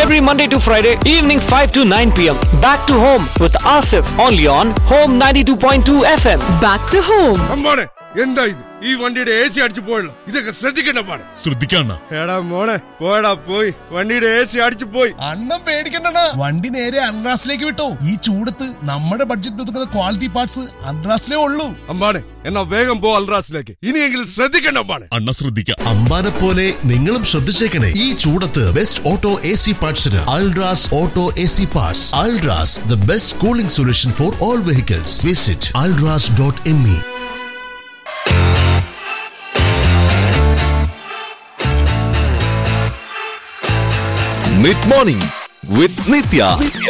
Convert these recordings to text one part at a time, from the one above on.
every Monday to Friday, evening 5 to 9 pm. Back to home with Asif, only on Home 92.2 FM. Back to home അമ്മാണെ എന്താ ഇത് ഈ വണ്ടിയുടെ A C അടിച്ചു പോയല്ലോ ഇതൊക്കെ ശ്രദ്ധിക്കണ്ട പാടെ ശ്രദ്ധിക്കണ്ട എടാ മോളെ പോയടാ പോയി വണ്ടിയുടെ എ സി അടിച്ചു പോയി അണ്ണം പേടിക്കണ്ട വണ്ടി നേരെ അൺറാസിലേക്ക് വിട്ടോ ഈ ചൂടത്ത് നമ്മുടെ ബഡ്ജറ്റ് ഒതുക്കുന്ന ക്വാളിറ്റി പാർട്സ് അൺറാസിലേ ഉള്ളൂ അമ്പാണെ എന്നാ വേഗം പോ അൽറാസിലേക്ക് ഇനിയെങ്കിലും ശ്രദ്ധിക്കണ്ട അമ്പാണെ അണ്ണ ശ്രദ്ധിക്കാം അമ്പാനെ പോലെ നിങ്ങളും ശ്രദ്ധിച്ചേക്കണേ ഈ ചൂടത്ത് ബെസ്റ്റ് ഓട്ടോ എ സി പാർട്സിന് Ultras auto A C parts Ultras the best cooling solution for all vehicles visit Ultras dot M E mid morning with Nithya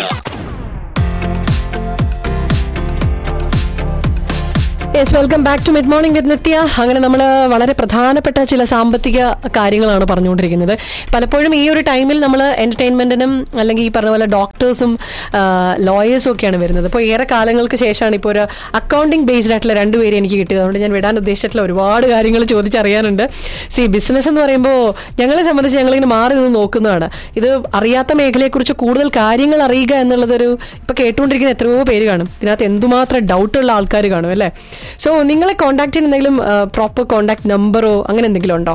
yes welcome back to mid morning with Nithya അങ്ങനെ നമ്മൾ വളരെ പ്രധാനപ്പെട്ട ചില സാമ്പത്തിക കാര്യങ്ങളാണ് പറഞ്ഞുകൊണ്ടിരിക്കുന്നത് പലപ്പോഴും ഈ ഒരു ടൈമിൽ നമ്മൾ എന്റർടൈൻമെന്റിനും അല്ലെങ്കിൽ ഈ പറഞ്ഞ പോലെ ഡോക്ടേഴ്സും ലോയേഴ്സും ഒക്കെയാണ് വരുന്നത് അപ്പോൾ ഏറെ കാലങ്ങൾക്ക് ശേഷമാണ് ഇപ്പോൾ ഒരു അക്കൗണ്ടിങ് ബേസ്ഡ് ആയിട്ടുള്ള രണ്ടുപേരെ എനിക്ക് കിട്ടിയത് അതുകൊണ്ട് ഞാൻ വിടാൻ ഉദ്ദേശിച്ചിട്ടുള്ള ഒരുപാട് കാര്യങ്ങൾ ചോദിച്ചറിയാനുണ്ട് സി ബിസിനസ് എന്ന് പറയുമ്പോൾ ഞങ്ങളെ സംബന്ധിച്ച് ഞങ്ങളിങ്ങനെ മാറി നിന്ന് നോക്കുന്നതാണ് ഇത് അറിയാത്ത മേഖലയെക്കുറിച്ച് കൂടുതൽ കാര്യങ്ങൾ അറിയുക എന്നുള്ളതൊരു ഇപ്പൊ കേട്ടുകൊണ്ടിരിക്കുന്ന എത്രയോ പേര് കാണും ഇതിനകത്ത് എന്തുമാത്രം ഡൗട്ടുള്ള ആൾക്കാർ കാണും അല്ലേ സോ നിങ്ങളെ കോൺടാക്ട് ചെയ്യുന്ന എന്തെങ്കിലും പ്രോപ്പർ കോൺടാക്ട് നമ്പറോ അങ്ങനെ എന്തെങ്കിലും ഉണ്ടോ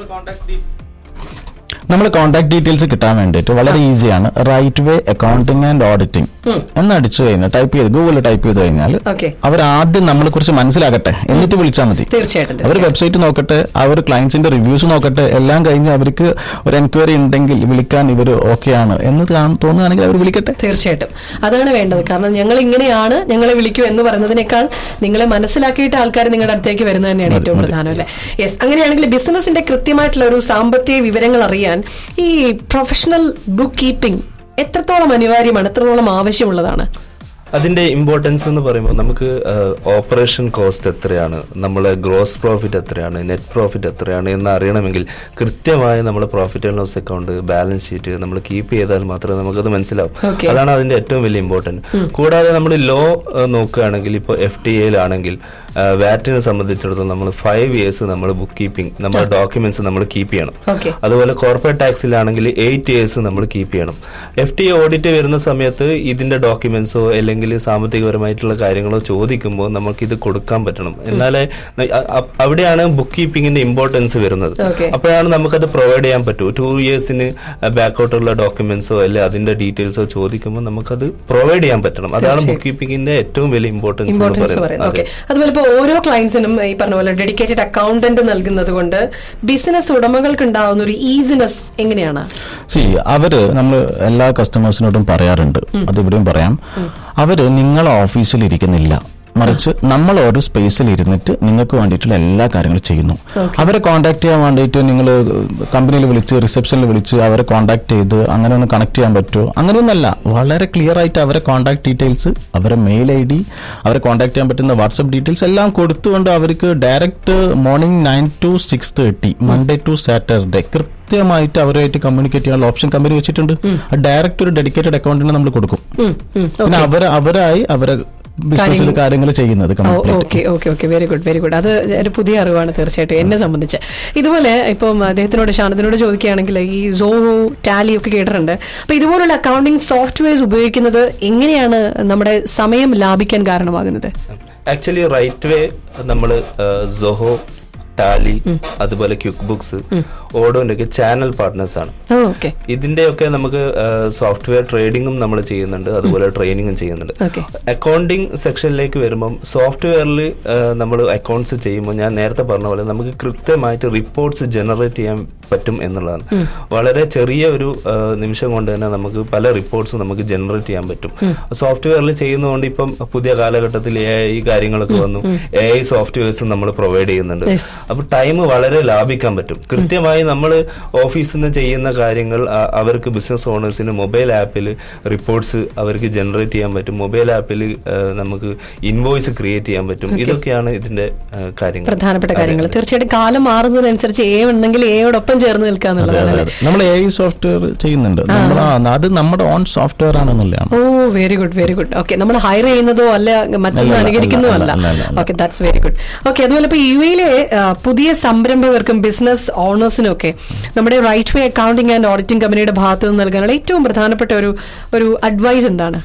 നമ്മൾ കോൺടാക്ട് ഡീറ്റെയിൽസ് കിട്ടാൻ വേണ്ടിയിട്ട് വളരെ ഈസിയാണ് right way accounting and auditing എന്ന് അടിച്ചു കഴിഞ്ഞാൽ ടൈപ്പ് ചെയ്ത് ഗൂഗിളിൽ ടൈപ്പ് ചെയ്ത് കഴിഞ്ഞാൽ Okay. അവർ ആദ്യം നമ്മളെ കുറിച്ച് മനസ്സിലാക്കട്ടെ എന്നിട്ട് വിളിച്ചാൽ മതി തീർച്ചയായിട്ടും, അവർ തീർച്ചയായിട്ടും. വെബ്സൈറ്റ് നോക്കട്ടെ അവർ ക്ലയൻസിന്റെ റിവ്യൂസ് നോക്കട്ടെ എല്ലാം കഴിഞ്ഞ് അവർക്ക് ഒരു എൻക്വയറി ഉണ്ടെങ്കിൽ വിളിക്കാൻ ഇവർ ഓക്കെയാണ് എന്ന് കാണ- തോന്നുകയാണെങ്കിൽ അവർ വിളിക്കട്ടെ തീർച്ചയായിട്ടും അതാണ് വേണ്ടത് കാരണം ഞങ്ങൾ ഇങ്ങനെയാണ് ഞങ്ങളെ വിളിക്കൂ എന്ന് പറയുന്നതിനേക്കാൾ നിങ്ങളെ മനസ്സിലാക്കിയിട്ട് ആൾക്കാർ നിങ്ങളുടെ അടുത്തേക്ക് വരുന്നത് തന്നെയാണ് ഏറ്റവും പ്രധാനം അല്ലേ യെസ് അങ്ങനെയാണെങ്കിൽ ബിസിനസിന്റെ കൃത്യമായിട്ടുള്ള ഒരു സാമ്പത്തിക വിവരങ്ങൾ അറിയാൻ ഈ പ്രൊഫഷണൽ ബുക്ക് കീപ്പിംഗ് എത്രത്തോളം അനിവാര്യമാണ് എത്രത്തോളം ആവശ്യമുള്ളതാണ് അതിന്റെ ഇമ്പോർട്ടൻസ് എന്ന് പറയുമ്പോൾ നമുക്ക് ഓപ്പറേഷൻ കോസ്റ്റ് എത്രയാണ് നമ്മളെ ഗ്രോസ് പ്രോഫിറ്റ് എത്രയാണ് നെറ്റ് പ്രോഫിറ്റ് എത്രയാണ് എന്ന് അറിയണമെങ്കിൽ കൃത്യമായ നമ്മുടെ profit and loss account balance sheet നമ്മൾ കീപ്പ് ചെയ്താൽ മാത്രമേ നമുക്കത് മനസ്സിലാവും Okay. അതാണ് അതിന്റെ ഏറ്റവും വലിയ ഇമ്പോർട്ടൻറ്റ് കൂടാതെ നമ്മൾ ലോ നോക്കുകയാണെങ്കിൽ ഇപ്പോൾ എഫ് ടി എയിലാണെങ്കിൽ വാറ്റിനെ സംബന്ധിച്ചിടത്തോളം നമ്മൾ ഫൈവ് ഇയേഴ്സ് നമ്മൾ ബുക്ക് കീപ്പിംഗ് നമ്മുടെ ഡോക്യുമെന്റ്സ് നമ്മൾ കീപ്പ് ചെയ്യണം Okay. അതുപോലെ കോർപ്പറേറ്റ് ടാക്സിലാണെങ്കിൽ എയ്റ്റ് ഇയേഴ്സ് നമ്മൾ കീപ്പ് ചെയ്യണം എഫ് ടി ഓഡിറ്റ് വരുന്ന സമയത്ത് ഇതിന്റെ ഡോക്യുമെന്റ്സോ അല്ലെങ്കിൽ സാമ്പത്തികപരമായിട്ടുള്ള കാര്യങ്ങളോ ചോദിക്കുമ്പോൾ നമുക്ക് ഇത് കൊടുക്കാൻ പറ്റണം എന്നാലേ അ- അ- അവിടെയാണ് ബുക്ക് കീപ്പിംഗിന്റെ ഇമ്പോർട്ടൻസ് വരുന്നത് Okay. അപ്പോഴാണ് നമുക്കത് പ്രൊവൈഡ് ചെയ്യാൻ പറ്റൂ ടു ഇയേഴ്സിന് ബാക്കൗട്ടുള്ള ഡോക്യുമെന്റ്സോ അല്ലെ അതിന്റെ ഡീറ്റെയിൽസോ ചോദിക്കുമ്പോൾ നമുക്കത് പ്രൊവൈഡ് ചെയ്യാൻ പറ്റണം അതാണ് തീർച്ചയായും. ബുക്ക് കീപ്പിംഗിന്റെ ഏറ്റവും വലിയ ഇമ്പോർട്ടൻസ് എന്ന് ഇമ്പോർട്ടൻസ് പറയുന്നത് ഓക്കെ പറയുന്നത് അതുപോലെ ഇപ്പോൾ ഓരോ ക്ലയൻസിനും ഈ പറഞ്ഞ പോലെ ഡെഡിക്കേറ്റഡ് അക്കൗണ്ടന്റ് നൽകുന്നത് കൊണ്ട് ബിസിനസ് ഉടമകൾക്ക് ഉണ്ടാവുന്ന ഒരു ഈസിനെസ് എങ്ങനെയാണ് സി അവര് നമ്മൾ എല്ലാ കസ്റ്റമേഴ്സിനോടും പറയാറുണ്ട് അത് ഇവിടെയും പറയാം അവര് നിങ്ങളെ ഓഫീസിൽ ഇരിക്കുന്നില്ല മറിച്ച് നമ്മൾ ഒരു സ്പേസിൽ ഇരുന്നിട്ട് നിങ്ങൾക്ക് വേണ്ടിയിട്ടുള്ള എല്ലാ കാര്യങ്ങളും ചെയ്യുന്നു അവരെ കോൺടാക്ട് ചെയ്യാൻ വേണ്ടിയിട്ട് നിങ്ങൾ കമ്പനിയിൽ വിളിച്ച് റിസപ്ഷനിൽ വിളിച്ച് അവരെ കോൺടാക്ട് ചെയ്ത് അങ്ങനെ ഒന്ന് കണക്ട് ചെയ്യാൻ പറ്റുമോ അങ്ങനെയൊന്നല്ല വളരെ ക്ലിയർ ആയിട്ട് അവരെ കോൺടാക്ട് ഡീറ്റെയിൽസ് അവരെ മെയിൽ ഐ ഡി അവരെ കോൺടാക്ട് ചെയ്യാൻ പറ്റുന്ന വാട്സപ്പ് ഡീറ്റെയിൽസ് എല്ലാം കൊടുത്തുകൊണ്ട് അവർക്ക് direct morning nine two six thirty Monday to Saturday കൃത്യമായിട്ട് അവരുമായിട്ട് കമ്മ്യൂണിക്കേറ്റ് ചെയ്യാനുള്ള ഓപ്ഷൻ കമ്പനി വെച്ചിട്ടുണ്ട് ഡയറക്റ്റ് ഒരു ഡെഡിക്കേറ്റഡ് അക്കൗണ്ടിന് നമ്മൾ കൊടുക്കും പിന്നെ അവർ അവരായി അവരെ ബിസിനസ്സിൽ കാര്യങ്ങൾ ചെയ്യുന്നത് complete okay okay okay very good very good അത് ഒരു പുതിയ അറിവാണ് തീർച്ചയായിട്ടും എന്നെ സംബന്ധിച്ച് ഇതുപോലെ ഇപ്പം അദ്ദേഹത്തിനോട് ഷാനത്തിനോട് ചോദിക്കുകയാണെങ്കിൽ ഈ സോഹോ ടാലി ഒക്കെ കേട്ടിട്ടുണ്ട് അപ്പൊ ഇതുപോലുള്ള അക്കൗണ്ടിങ് സോഫ്റ്റ്വെയർസ് ഉപയോഗിക്കുന്നത് എങ്ങനെയാണ് നമ്മുടെ സമയം ലാഭിക്കാൻ കാരണമാകുന്നത് ആക്ച്വലി റൈറ്റ് വേ നമ്മൾ സൊഹോ ടാലി അതുപോലെ ക്യുക്ക് ബുക്സ് ഓഡോന്റെ ഒക്കെ ചാനൽ പാർട്ട്നേഴ്സ് ആണ് ഓക്കെ ഇതിന്റെയൊക്കെ നമുക്ക് സോഫ്റ്റ്വെയർ ട്രേഡിങ്ങും നമ്മൾ ചെയ്യുന്നുണ്ട് അതുപോലെ ട്രെയിനിങ്ങും ചെയ്യുന്നുണ്ട് Okay. അക്കൗണ്ടിങ് സെക്ഷനിലേക്ക് വരുമ്പം സോഫ്റ്റ്വെയറിൽ നമ്മൾ അക്കൗണ്ട്സ് ചെയ്യുമ്പോൾ ഞാൻ നേരത്തെ പറഞ്ഞ പോലെ നമുക്ക് കൃത്യമായിട്ട് റിപ്പോർട്ട്സ് ജനറേറ്റ് ചെയ്യാൻ പറ്റും എന്നുള്ളതാണ് വളരെ ചെറിയ ഒരു ആ, നിമിഷം കൊണ്ട് തന്നെ നമുക്ക് പല റിപ്പോർട്ട്സും നമുക്ക് ജനറേറ്റ് ചെയ്യാൻ പറ്റും സോഫ്റ്റ്വെയറിൽ ചെയ്യുന്നതുകൊണ്ട് ഇപ്പം പുതിയ കാലഘട്ടത്തിൽ എ ഐ കാര്യങ്ങളൊക്കെ വന്നു എ ഐ സോഫ്റ്റ്വെയർസും നമ്മൾ പ്രൊവൈഡ് ചെയ്യുന്നുണ്ട് Yes. അപ്പൊ ടൈം വളരെ ലാഭിക്കാൻ പറ്റും കൃത്യമായി നമ്മൾ ഓഫീസിൽ നിന്ന് ചെയ്യുന്ന കാര്യങ്ങൾ ആ- അവർക്ക് ബിസിനസ് ഓണേഴ്സിന് മൊബൈൽ ആപ്പിൽ റിപ്പോർട്ട്സ് അവർക്ക് ജനറേറ്റ് ചെയ്യാൻ പറ്റും മൊബൈൽ ആപ്പിൽ നമുക്ക് ഇൻവോയ്സ് ക്രിയേറ്റ് ചെയ്യാൻ പറ്റും ഇതൊക്കെയാണ് ഇതിന്റെ ആ, കാര്യങ്ങൾ പ്രധാനപ്പെട്ട അതെ, കാര്യങ്ങൾ അതെ. തീർച്ചയായിട്ടും കാലം മാറുന്നതിനനുസരിച്ച് എ ഉണ്ടെങ്കിൽ എയോടൊപ്പം ചേർന്ന് നിൽക്കുക എന്നുള്ളതാണ് അല്ലേ നമ്മൾ എ ഐ സോഫ്റ്റ്വെയർ ചെയ്യുന്നുണ്ട് നമ്മൾ അത് നമ്മുടെ ഓൺ സോഫ്റ്റ്വെയർ ആണെന്നുള്ളതാണ് oh very good very good okay നമ്മൾ ഹയർ ചെയ്യുന്നതോ അല്ല മറ്റൊന്നും അല്ല, അല്ല, അനുകരിക്കുന്നതോ അല്ല, അല്ല അല്ല, അല്ല, അല്ല. Okay that's very good okay അതുപോലെ ഇപ്പൊ യു എയിലെ പുതിയ സംരംഭകർക്കും ബിസിനസ് ഓണേഴ്സിനും ഒക്കെ നമ്മുടെ right way accounting and auditing കമ്പനിയുടെ ഭാഗത്ത് നിന്ന് നൽകാനുള്ള ഏറ്റവും പ്രധാനപ്പെട്ട ഒരു ഒരു അഡ്വൈസ് എന്താണ്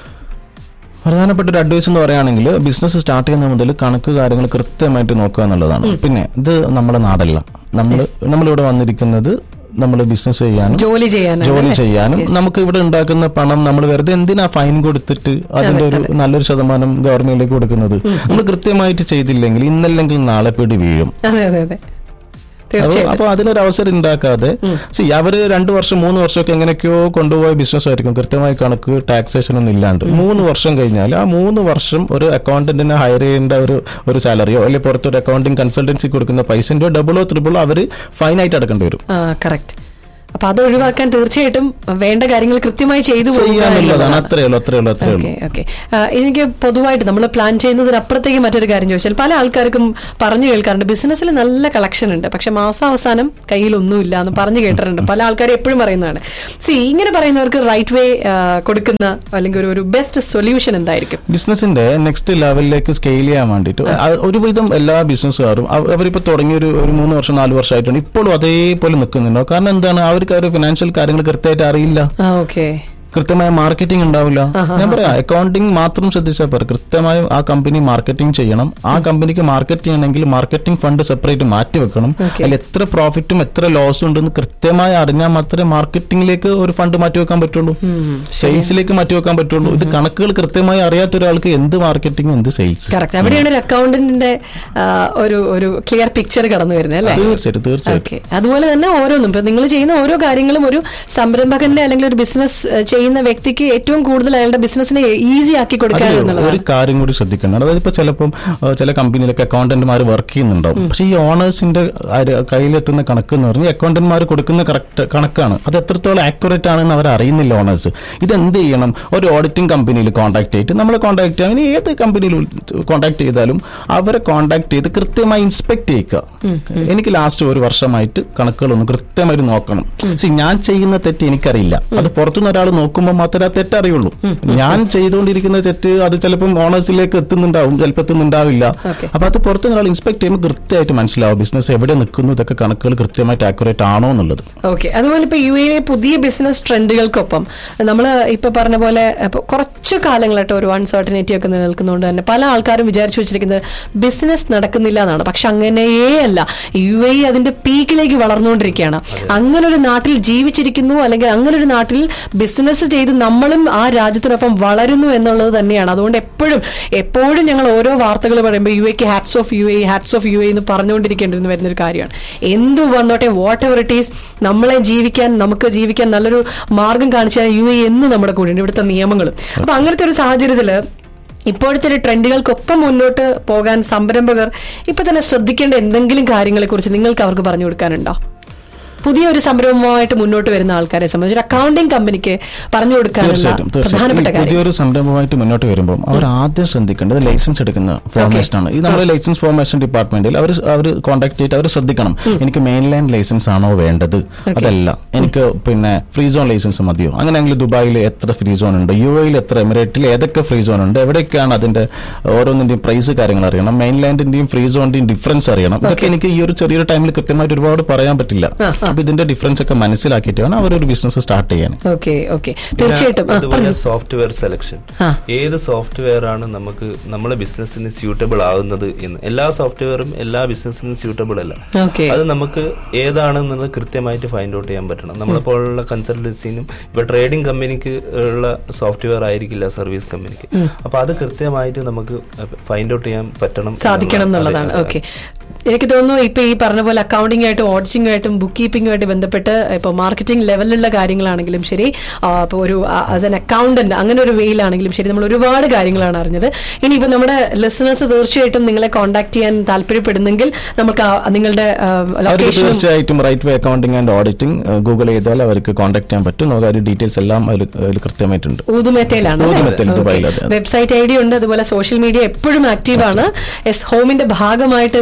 പ്രധാനപ്പെട്ട ഒരു അഡ്വൈസ് എന്ന് പറയുകയാണെങ്കിൽ ബിസിനസ് സ്റ്റാർട്ട് ചെയ്യുന്ന മുതൽ കണക്ക് കാര്യങ്ങൾ കൃത്യമായിട്ട് നോക്കുക എന്നുള്ളതാണ് പിന്നെ ഇത് നമ്മുടെ നാടല്ല നമ്മൾ നമ്മളിവിടെ വന്നിരിക്കുന്നത് നമ്മൾ ബിസിനസ് ചെയ്യാനും ജോലി ചെയ്യാനാണ് ജോലി അല്ലേ? ചെയ്യാനും Yes. നമുക്ക് ഇവിടെ ഉണ്ടാക്കുന്ന പണം നമ്മൾ വെറുതെ എന്തിനാ ഫൈൻ കൊടുത്തിട്ട് അതിന്റെ ഒരു നല്ലൊരു ശതമാനം ഗവൺമെന്റിലേക്ക് കൊടുക്കുന്നത് നമ്മൾ കൃത്യമായിട്ട് ചെയ്തില്ലെങ്കിൽ ഇന്നല്ലെങ്കിൽ നാളെ പിടി വീഴും അതെ അതെ അതെ അപ്പൊ- തീർച്ചയായിട്ടും അപ്പൊ അതിനൊരു അവസരം ഉണ്ടാക്കാതെ സി അവര് രണ്ടു വർഷം മൂന്ന് വർഷമൊക്കെ എങ്ങനെയൊക്കെയോ കൊണ്ടുപോയ ബിസിനസ് ആയിരിക്കും കൃത്യമായി കണക്ക് ടാക്സേഷൻ ഒന്നും ഇല്ലാണ്ട് മൂന്ന് വർഷം കഴിഞ്ഞാൽ ആ മൂന്ന് വർഷം ഒരു അക്കൗണ്ടന്റിനെ ഹയർ ചെയ്യേണ്ട ഒരു ഒരു സാലറിയോ അല്ലെങ്കിൽ പുറത്തൊരു അക്കൗണ്ടിങ് കൺസൾട്ടൻസി കൊടുക്കുന്ന പൈസന്റെയോ ഡബിളോ ത്രിബിളോ അവര് ഫൈനായിട്ട് അടക്കേണ്ടി വരും ആ കറക്റ്റ് അപ്പൊ അത് ഒഴിവാക്കാൻ തീർച്ചയായിട്ടും വേണ്ട കാര്യങ്ങൾ കൃത്യമായി ചെയ്തു പോകുക ചെയ്യാന്നുള്ളതാണ് എന്നുള്ളതാണ്. അത്രേ ഉള്ളൂ അത്രേ ഉള്ളൂ അത്രേ ഉള്ളൂ ഓക്കെ ഓക്കെ എനിക്ക് പൊതുവായിട്ട് നമ്മൾ പ്ലാൻ ചെയ്യുന്നതിനപ്പുറത്തേക്ക് മറ്റൊരു കാര്യം ചോദിച്ചാൽ പല ആൾക്കാർക്കും പറഞ്ഞു കേൾക്കാറുണ്ട് ബിസിനസ്സിൽ നല്ല കളക്ഷൻ ഉണ്ട് പക്ഷെ മാസാവസാനം കയ്യിലൊന്നുമില്ല എന്ന് പറഞ്ഞു കേട്ടിട്ടുണ്ട് പല ആൾക്കാരും എപ്പോഴും പറയുന്നതാണ് സി ഇങ്ങനെ പറയുന്നവർക്ക് റൈറ്റ് വേ കൊടുക്കുന്ന അല്ലെങ്കിൽ ഒരു ഒരു ബെസ്റ്റ് സൊല്യൂഷൻ എന്തായിരിക്കും ബിസിനസിന്റെ നെക്സ്റ്റ് ലെവലിലേക്ക് സ്കെയിൽ ചെയ്യാൻ വേണ്ടിയിട്ട് അ- ഒരുവിധം എല്ലാ ബിസിനസ്സുകാരും അവ- അവരിപ്പോ തുടങ്ങിയ ഒരു ഒരു മൂന്ന് വർഷം നാല് വർഷമായിട്ടുണ്ട് ഇപ്പോഴും അതേപോലെ നിൽക്കുന്നുണ്ടോ കാരണം എന്താണ് അവർക്ക് അവർ ഫിനാൻഷ്യൽ കാര്യങ്ങൾ കൃത്യമായിട്ട് അറിയില്ല ആ ഓക്കെ കൃത്യമായ മാർക്കറ്റിംഗ് ഉണ്ടാവില്ല ഞാൻ പറയാം അക്കൗണ്ടിങ് മാത്രം ശ്രദ്ധിച്ചാൽ പോരെ കൃത്യമായി ആ കമ്പനി മാർക്കറ്റിംഗ് ചെയ്യണം ആ കമ്പനിക്ക് മാർക്കറ്റ് ചെയ്യണമെങ്കിൽ മാർക്കറ്റിംഗ് ഫണ്ട് സെപ്പറേറ്റ് മാറ്റി വെക്കണം Okay. അതിൽ എത്ര പ്രോഫിറ്റും എത്ര ലോസും ഉണ്ടെന്ന് കൃത്യമായി അറിഞ്ഞാൽ മാത്രമേ മാർക്കറ്റിംഗിലേക്ക് ഒരു ഫണ്ട് മാറ്റി വെക്കാൻ പറ്റുള്ളൂ സെയിൽസിലേക്ക് മാറ്റി വെക്കാൻ പറ്റുള്ളൂ ഇത് കണക്കുകൾ കൃത്യമായി അറിയാത്ത ഒരാൾക്ക് എന്ത് മാർക്കറ്റിംഗ് എന്ത് സെയിൽസ് കറക്റ്റ് അവിടെയാണ് ഒരു അക്കൗണ്ടന്റിന്റെ ആ, ഒരു ഒരു ക്ലിയർ പിക്ചർ കടന്നു വരുന്നത് അല്ലേ തീർച്ചയായിട്ടും തീർച്ചയായിട്ടും ഓക്കെ അതുപോലെ തന്നെ ഓരോന്നും ഇപ്പൊ നിങ്ങൾ ചെയ്യുന്ന ഓരോ കാര്യങ്ങളും ഒരു സംരംഭകന്റെ അല്ലെങ്കിൽ ഒരു ബിസിനസ് ചെയ്യുന്ന വ്യക്തിക്ക് ഏറ്റവും കൂടുതൽ അയാളുടെ ബിസിനസിനെ ഈസി ആക്കി കൊടുക്കുക അതിൽ ഒരു എന്നുള്ളതാണ് കാര്യം കൂടി ശ്രദ്ധിക്കണം അതായത് ഇപ്പൊ ചിലപ്പം ആ, ചില കമ്പനിയിലൊക്കെ അക്കൗണ്ടന്റുമാർ വർക്ക് ചെയ്യുന്നുണ്ടാവും പക്ഷെ ഈ ഓണേഴ്സിന്റെ കയ്യിലെത്തുന്ന കണക്ക് എന്ന് പറഞ്ഞാൽ അക്കൗണ്ടന്റുമാർ കൊടുക്കുന്ന കറക്റ്റ് കണക്കാണ് അത് എത്രത്തോളം ആക്യുറേറ്റ് ആണെന്ന് അവർ അറിയുന്നില്ല ഓണേഴ്സ് ഇത് എന്ത് ചെയ്യണം ഒരു ഓഡിറ്റിംഗ് കമ്പനിയിൽ കോൺടാക്ട് ചെയ്തിട്ട് നമ്മളെ കോൺടാക്ട് ചെയ്യാം അങ്ങനെ ഏത് കമ്പനിയിൽ കോൺടാക്ട് ചെയ്താലും അവരെ കോൺടാക്ട് ചെയ്ത് കൃത്യമായി ഇൻസ്പെക്ട് ചെയ്യിക്കുക എനിക്ക് ലാസ്റ്റ് ഒരു വർഷമായിട്ട് കണക്കുകളൊന്നും കൃത്യമായിട്ട് നോക്കണം സി ഞാൻ ചെയ്യുന്ന തെറ്റ് എനിക്കറിയില്ല അത് പുറത്തുനിന്ന് ഒരാൾ നോക്കുമ്പോൾ മാത്രമേ ആ തെറ്റ് അറിയുള്ളൂ ഞാൻ ചെയ്തുകൊണ്ടിരിക്കുന്ന തെറ്റ് അത് ചിലപ്പം ഓണേഴ്സിലേക്ക് എത്തുന്നുണ്ടാവും ചിലപ്പോൾ എത്തുന്നുണ്ടാവില്ല Okay. അപ്പൊ അത് പുറത്തുനിന്ന് ഒരാൾ ഇൻസ്പെക്ട് ചെയ്യുമ്പോൾ കൃത്യമായിട്ട് മനസ്സിലാവും ബിസിനസ് എവിടെ നിൽക്കുന്നു ഇതൊക്കെ കണക്കുകൾ കൃത്യമായിട്ട് ആക്യുറേറ്റ് ആണോ എന്നുള്ളത് ഓക്കെ അതുപോലെ ഇപ്പൊ യു എയിലെ പുതിയ ബിസിനസ് ട്രെൻഡുകൾക്കൊപ്പം നമ്മൾ ഇപ്പൊ പറഞ്ഞ പോലെ ഇപ്പൊ കുറച്ചു കാലങ്ങളായിട്ട് ഒരു അൺസർട്ടനിറ്റി ഒക്കെ നിലനിൽക്കുന്നതുകൊണ്ട് തന്നെ പല ആൾക്കാരും വിചാരിച്ചു വെച്ചിരിക്കുന്നത് ബിസിനസ് നടക്കുന്നില്ല എന്നാണ് പക്ഷെ അങ്ങനെയേ അല്ല യു എ അതിന്റെ പീക്കിലേക്ക് വളർന്നുകൊണ്ടിരിക്കുകയാണ് അങ്ങനെ ഒരു നാട്ടിൽ ജീവിച്ചിരിക്കുന്നു അല്ലെങ്കിൽ അങ്ങനെ ഒരു നാട്ടിൽ ബിസിനസ് ചെയ്ത് നമ്മളും ആ രാജ്യത്തിനൊപ്പം വളരുന്നു എന്നുള്ളത് തന്നെയാണ് അതുകൊണ്ട് എപ്പോഴും എപ്പോഴും ഞങ്ങൾ ഓരോ വാർത്തകൾ പറയുമ്പോൾ യു എക്ക് hats off U A hats off U A എന്ന് പറഞ്ഞുകൊണ്ടിരിക്കേണ്ടിരുന്ന വരുന്നൊരു കാര്യമാണ് എന്തു വന്നോട്ടെ വാട്ട് എവർ ഇറ്റ് ഈസ് നമ്മളെ ജീവിക്കാൻ നമുക്ക് ജീവിക്കാൻ നല്ലൊരു മാർഗം കാണിച്ചാൽ യു എ എന്ന് നമ്മുടെ കൂടെയുണ്ട് ഇവിടുത്തെ നിയമങ്ങളും അപ്പൊ അങ്ങനത്തെ ഒരു സാഹചര്യത്തില് ഇപ്പോഴത്തെ ഒരു ട്രെൻഡുകൾക്കൊപ്പം മുന്നോട്ട് പോകാൻ സംരംഭകർ ഇപ്പൊ തന്നെ ശ്രദ്ധിക്കേണ്ട എന്തെങ്കിലും കാര്യങ്ങളെ കുറിച്ച് നിങ്ങൾക്ക് അവർക്ക് പറഞ്ഞു കൊടുക്കാനുണ്ടോ പുതിയ ഒരു സംരംഭമായിട്ട് മുന്നോട്ട് വരുന്ന ആൾക്കാരെ സംബന്ധിച്ച് ഒരു അക്കൗണ്ടിംഗ് കമ്പനിക്ക് പറഞ്ഞു കൊടുക്കാനുള്ള തീർച്ചയായിട്ടും തീർച്ചയായിട്ടും പ്രധാനപ്പെട്ട ഈ കാര്യം പുതിയൊരു സംരംഭമായിട്ട് മുന്നോട്ട് വരുമ്പോൾ അവർ ആദ്യം ശ്രദ്ധിക്കേണ്ടത് ലൈസൻസ് എടുക്കുന്ന ഫോർമേഷൻ ആണ് ഈ നമ്മുടെ ലൈസൻസ് ഫോർമേഷൻ ഡിപ്പാർട്ട്മെന്റിൽ അവർ അവർ കോൺടാക്ട് ചെയ്തിട്ട് അവർ ശ്രദ്ധിക്കണം എനിക്ക് മെയിൻ ലാൻഡ് ലൈസൻസ് ആണോ വേണ്ടത് അതല്ല എനിക്ക് പിന്നെ ഫ്രീ സോൺ ലൈസൻസ് മതിയോ അങ്ങനെയെങ്കിൽ ദുബായിൽ എത്ര ഫ്രീ സോൺ ഉണ്ട് യു എയിൽ എത്ര എമിറേറ്റിൽ ഏതൊക്കെ ഫ്രീ സോൺ ഉണ്ട് എവിടെയൊക്കെയാണ് അതിന്റെ ഓരോന്നിന്റെയും പ്രൈസ് കാര്യങ്ങൾ അറിയണം മെയിൻ ലാൻഡിന്റെയും ഫ്രീ സോണിന്റെയും ഡിഫറൻസ് അറിയണം ഇതൊക്കെ എനിക്ക് ഈ ഒരു ചെറിയൊരു ടൈമിൽ കൃത്യമായിട്ട് ഒരുപാട് പറയാൻ പറ്റില്ല അപ്പൊ ഇതിന്റെ ഡിഫറൻസ് ഒക്കെ മനസ്സിലാക്കിയിട്ട് വേണം അവരൊരു ബിസിനസ് സ്റ്റാർട്ട് ചെയ്യാൻ ഓക്കെ ഓക്കെ തീർച്ചയായിട്ടും ആ, അതുപോലെ പറഞ്ഞോ. സോഫ്റ്റ്വെയർ സെലക്ഷൻ ആ. ഏത് സോഫ്റ്റ്വെയർ ആണ് നമുക്ക് നമ്മളെ ബിസിനസ്സിന് സ്യൂട്ടബിൾ ആവുന്നത് എന്ന് എല്ലാ സോഫ്റ്റ്വെയറും എല്ലാ ബിസിനസ്സിനും സ്യൂട്ടബിൾ അല്ല Okay. അത് നമുക്ക് ഏതാണെന്നുള്ളത് കൃത്യമായിട്ട് ഫൈൻഡ് ഔട്ട് ചെയ്യാൻ പറ്റണം നമ്മളെപ്പോലുള്ള കൺസൾട്ടൻസിനും ഇപ്പൊ ട്രേഡിംഗ് കമ്പനിക്ക് ഉള്ള സോഫ്റ്റ്വെയർ ആയിരിക്കില്ല സർവീസ് കമ്പനിക്ക് അപ്പൊ അത് കൃത്യമായിട്ട് നമുക്ക് ഫൈൻഡ് ഔട്ട് ചെയ്യാൻ പറ്റണം സാധിക്കണം എന്നുള്ളതാണ്. എന്നുള്ളതാണ് അതെ, ഓക്കെ എനിക്ക് തോന്നുന്നു ഇപ്പൊ ഈ പറഞ്ഞ പോലെ അക്കൗണ്ടിംഗ് ആയിട്ടും ഓഡിറ്റിംഗ് ആയിട്ടും ബുക്ക് കീപ്പിംഗുമായിട്ട് ബന്ധപ്പെട്ട് ഇപ്പൊ മാർക്കറ്റിംഗ് ലെവലിലുള്ള കാര്യങ്ങളാണെങ്കിലും ശരി ഇപ്പോൾ ഒരു ആസ് എൻ അക്കൗണ്ടന്റ് അങ്ങനെ ഒരു വേയിലാണെങ്കിലും ശരി നമ്മൾ ഒരുപാട് കാര്യങ്ങളാണ് അറിഞ്ഞത് ഇനി ഇപ്പൊ നമ്മുടെ ലിസണേഴ്സ് തീർച്ചയായിട്ടും നിങ്ങളെ കോൺടാക്ട് ചെയ്യാൻ താല്പര്യപ്പെടുന്നെങ്കിൽ നമുക്ക് ആ നിങ്ങളുടെ അവർക്ക് ലൊക്കേഷനും തീർച്ചയായിട്ടും right way accounting and auditing Google ചെയ്താൽ അവർക്ക് കോൺടാക്ട് ചെയ്യാൻ പറ്റും നമുക്ക് ആ ഡീറ്റെയിൽസ് എല്ലാം അതിൽ അതിൽ കൃത്യമായിട്ടുണ്ട് ഊതുമേത്തയിലാണ് ഊതുമേത്തയിൽ, ദുബായിൽ, അതെ, അതെ. വെബ്സൈറ്റ് ഐ ഡി ഉണ്ട് അതുപോലെ സോഷ്യൽ മീഡിയ എപ്പോഴും ആക്റ്റീവ് ആണ് എസ് ഹോമിന്റെ ഭാഗമായിട്ട് ഇന്ന് എത്തിയതിന്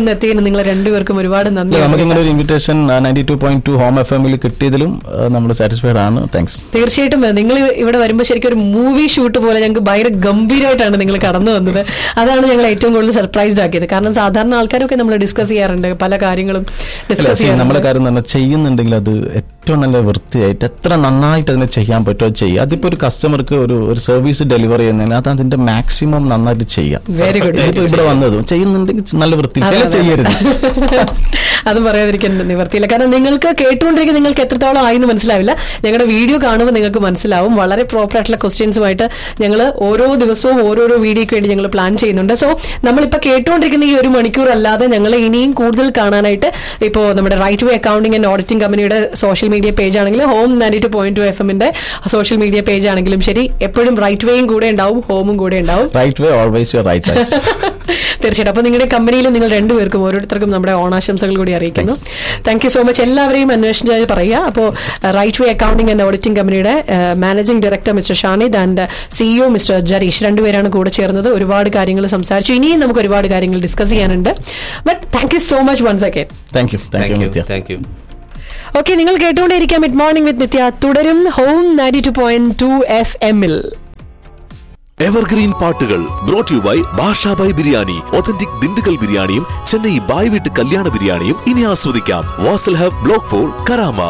നിങ്ങൾ രണ്ടുപേർക്കും ഒരുപാട് നന്ദി നമുക്ക് ഇങ്ങനെ ഒരു invitation ninety two point two home F എമ്മിൽ കിട്ടിയതിലും നമ്മൾ സാറ്റിസ്ഫൈഡ് ആണ് താങ്ക്സ് തീർച്ചയായിട്ടും നിങ്ങൾ ഇവിടെ വരുമ്പോൾ ശരിക്കും ഒരു മൂവി ഷൂട്ട് പോലെ ഞങ്ങൾക്ക് ഭയങ്കര ഗംഭീരമായിട്ടാണ് നിങ്ങൾ കടന്നു വന്നത് അതാണ് ഞങ്ങൾ ഏറ്റവും കൂടുതൽ സർപ്രൈസ്ഡ് ആക്കിയത് കാരണം സാധാരണ ആൾക്കാരൊക്കെ നമ്മൾ ഡിസ്കസ് ചെയ്യാറുണ്ട് പല കാര്യങ്ങളും ഡിസ്കസ് നമ്മുടെ ചെയ്യാറുണ്ട് കാര്യം തന്നെ ചെയ്യുന്നുണ്ടെങ്കിൽ അത് ഏറ്റവും നല്ല വൃത്തിയായിട്ട് എത്ര നന്നായിട്ട് അതിനെ ചെയ്യാൻ പറ്റുമോ അത് ചെയ്യുക അതിപ്പോ ഒരു കസ്റ്റമർക്ക് ഒരു ഒരു സർവീസ് ഡെലിവറി ചെയ്യുന്നതിന് അത് അതിന്റെ മാക്സിമം നന്നായിട്ട് ചെയ്യാം Very good. ഇതിപ്പോ ഇവിടെ വന്നതും ചെയ്യുന്നുണ്ടെങ്കിൽ നല്ല വൃത്തി അതെ, ചില അതെ. ചെയ്യരുത് അത് പറയാതിരിക്കാൻ നിവർത്തിയില്ല കാരണം നിങ്ങൾക്ക് കേട്ടുകൊണ്ടിരിക്കുന്ന നിങ്ങൾക്ക് എത്രത്തോളം ആയി എന്ന് മനസ്സിലാവില്ല ഞങ്ങളുടെ വീഡിയോ കാണുമ്പോൾ നിങ്ങൾക്ക് മനസ്സിലാവും വളരെ പ്രോപ്പർ ആയിട്ടുള്ള ക്വസ്റ്റ്യൻസുമായിട്ട് ഞങ്ങൾ ഓരോ ദിവസവും ഓരോരോ വീഡിയോയ്ക്ക് വേണ്ടി ഞങ്ങൾ പ്ലാൻ ചെയ്യുന്നുണ്ട് സോ നമ്മളിപ്പോൾ കേട്ടുകൊണ്ടിരിക്കുന്ന ഈ ഒരു മണിക്കൂർ അല്ലാതെ ഞങ്ങൾ ഇനിയും കൂടുതൽ കാണാനായിട്ട് ഇപ്പോൾ നമ്മുടെ right way accounting and auditing കമ്പനിയുടെ സോഷ്യൽ മീഡിയ പേജ് ആണെങ്കിലും home ninety two point two F എമ്മിന്റെ സോഷ്യൽ മീഡിയ പേജ് ആണെങ്കിലും ശരി എപ്പോഴും റൈറ്റ് വേയും കൂടെ ഉണ്ടാവും ഹോമും കൂടെ ഉണ്ടാവും right way always your right തീർച്ചയായിട്ടും അപ്പൊ നിങ്ങളുടെ കമ്പനിയിൽ നിങ്ങൾ രണ്ടുപേർക്കും ഓരോരുത്തർക്കും നമ്മുടെ ഓണാശംസകൾ കൂടി അറിയിക്കുന്നു താങ്ക് യു സോ മച്ച് എല്ലാവരെയും അന്വേഷിച്ചായി പറയുക അപ്പോൾ right way accounting and auditing കമ്പനിയുടെ managing director mister Shanid and CEO mister Jareesh രണ്ടുപേരാണ് കൂടെ ചേർന്നത് ഒരുപാട് കാര്യങ്ങൾ സംസാരിച്ചു ഇനിയും നമുക്ക് ഒരുപാട് കാര്യങ്ങൾ ഡിസ്കസ് ചെയ്യാനുണ്ട് but thank you so much once again thank you thank you Nithya thank you okay നിങ്ങൾ കേട്ടുകൊണ്ടേയിരിക്കാം മിഡ് മോർണിംഗ് വിത്ത് നിത്യ തുടരും home ninety two point two F എമ്മിൽ എവർഗ്രീൻ പാട്ടുകൾ brought you by Bashabhai biryani authentic Dindigul ബിരിയാണിയും ചെന്നൈ ബായ് വീട്ട് കല്യാണ ബിരിയാണിയും ഇനി ആസ്വദിക്കാം Vasal hub block four Karama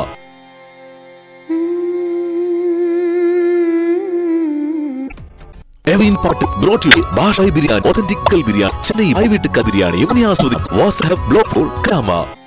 എവീൻ പാട്ട് brought you Bashai biryani authentic biryani Chennai Bhai വീട്ട് ബിരിയാണിയും ഇനി ആസ്വദിക്കാം Vasal hub block four Karama